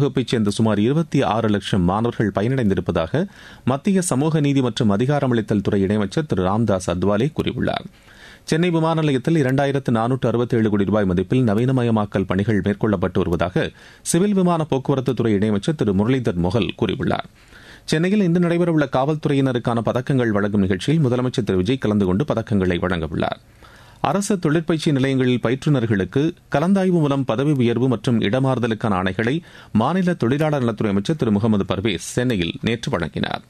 வகுப்பைச் சேர்ந்த சுமார் இருபத்தி ஆறு லட்சம் மாணவர்கள் பயனடைந்திருப்பதாக மத்திய சமூக நீதி மற்றும் அதிகாரமளித்தல் துறை இணையமைச்சர் திரு ராம்தாஸ் அத்வாலே கூறியுள்ளார் சென்னை விமான நிலையத்தில் இரண்டாயிரத்து நானூற்று அறுபத்தேழு கோடி ரூபாய் மதிப்பில் நவீனமயமாக்கல் பணிகள் மேற்கொள்ளப்பட்டு வருவதாக சிவில் விமான போக்குவரத்து துறை இணையமைச்சர் திரு முரளிதர் மொஹல் கூறியுள்ளார் சென்னையில் இன்று நடைபெறவுள்ள காவல்துறையினருக்கான பதக்கங்கள் வழங்கும் நிகழ்ச்சியில் முதலமைச்சர் திரு விஜய் கலந்து கொண்டு பதக்கங்களை வழங்கவுள்ளார் அரசு தொழிற்பயிற்சி நிலையங்களில் பயிற்றுநர்களுக்கு கலந்தாய்வு மூலம் பதவி உயர்வு மற்றும் இடமாறுதலுக்கான ஆணைகளை மாநில தொழிலாளர் நலத்துறை அமைச்சர் திரு முகமது பர்வேஸ் சென்னையில் நேற்று வழங்கினார்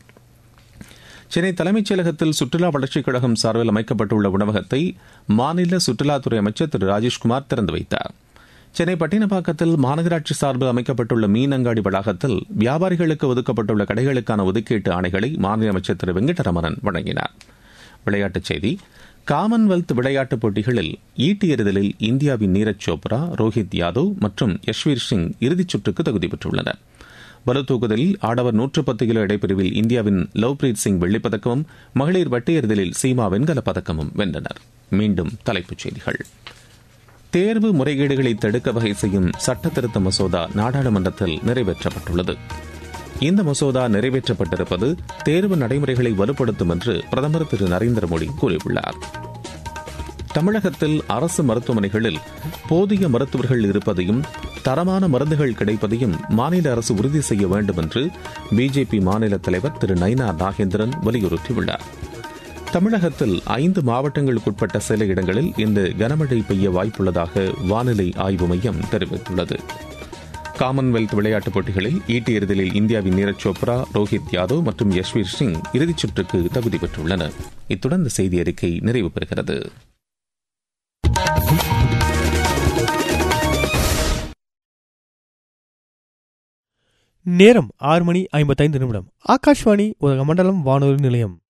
சென்னை தலைமைச் செயலகத்தில் சுற்றுலா வளர்ச்சிக் கழகம் சார்பில் அமைக்கப்பட்டுள்ள உணவகத்தை மாநில சுற்றுலாத்துறை அமைச்சர் திரு ராஜேஷ்குமார் திறந்து வைத்தார் சென்னை பட்டினப்பாக்கத்தில் மாநகராட்சி சார்பில் அமைக்கப்பட்டுள்ள மீன் அங்காடி வளாகத்தில் வியாபாரிகளுக்கு ஒதுக்கப்பட்டுள்ள கடைகளுக்கான ஒதுக்கீட்டு ஆணைகளை மாநில அமைச்சர் திரு வெங்கடரமணன் வழங்கினார் விளையாட்டுச் செய்தி காமன்வெல்த் விளையாட்டுப் போட்டிகளில் ஈட்டி எறிதலில் இந்தியாவின் நீரஜ் சோப்ரா ரோஹித் யாதவ் மற்றும் யஷ்வீர் சிங் இறுதிச் சுற்றுக்கு தகுதி பெற்றுள்ளனர் பளுதூக்குதலில் ஆடவர் நூற்று பத்து கிலோ இடைப்பிரிவில் இந்தியாவின் லவ்பிரீத் சிங் வெள்ளிப்பதக்கமும் மகளிர் வட்டு எறிதலில் சீமா வெண்கலப் பதக்கமும் வென்றனர் மீண்டும் தலைப்புச் செய்திகள் தேர்வு முறைகேடுகளை தடுக்க வகை செய்யும் சட்ட திருத்த மசோதா நாடாளுமன்றத்தில் நிறைவேற்றப்பட்டுள்ளது இந்த மசோதா நிறைவேற்றப்பட்டிருப்பது தேர்வு நடைமுறைகளை வலுப்படுத்தும் என்று பிரதமர் திரு நரேந்திர மோடி கூறியுள்ளார் தமிழகத்தில் அரசு மருத்துவமனைகளில் போதிய மருத்துவர்கள் இருப்பதையும் தரமான மருந்துகள் கிடைப்பதையும் மாநில அரசு உறுதி செய்ய வேண்டும் என்று பிஜேபி மாநில தலைவர் திரு நைனா நாகேந்திரன் வலியுறுத்தியுள்ளார் தமிழகத்தில் ஐந்து மாவட்டங்களுக்குட்பட்ட சில இடங்களில் இன்று கனமழை பெய்ய வாய்ப்புள்ளதாக வானிலை ஆய்வு மையம் தெரிவித்துள்ளது காமன்வெல்த் விளையாட்டுப் போட்டிகளில் ஈட்டி எறிதலில் இந்தியாவின் நீரஜ் சோப்ரா ரோஹித் யாதவ் மற்றும் யஷ்வீர் சிங் இறுதிச் சுற்றுக்கு தகுதி பெற்றுள்ளனர் இத்துடன் இந்த செய்தி அறிக்கை நிறைவு பெறுகிறது நேரம் ஆறு மணி ஐம்பத்தைந்து நிமிடம் ஆகாஷ்வாணி உதகமண்டலம் வானொலி நிலையம்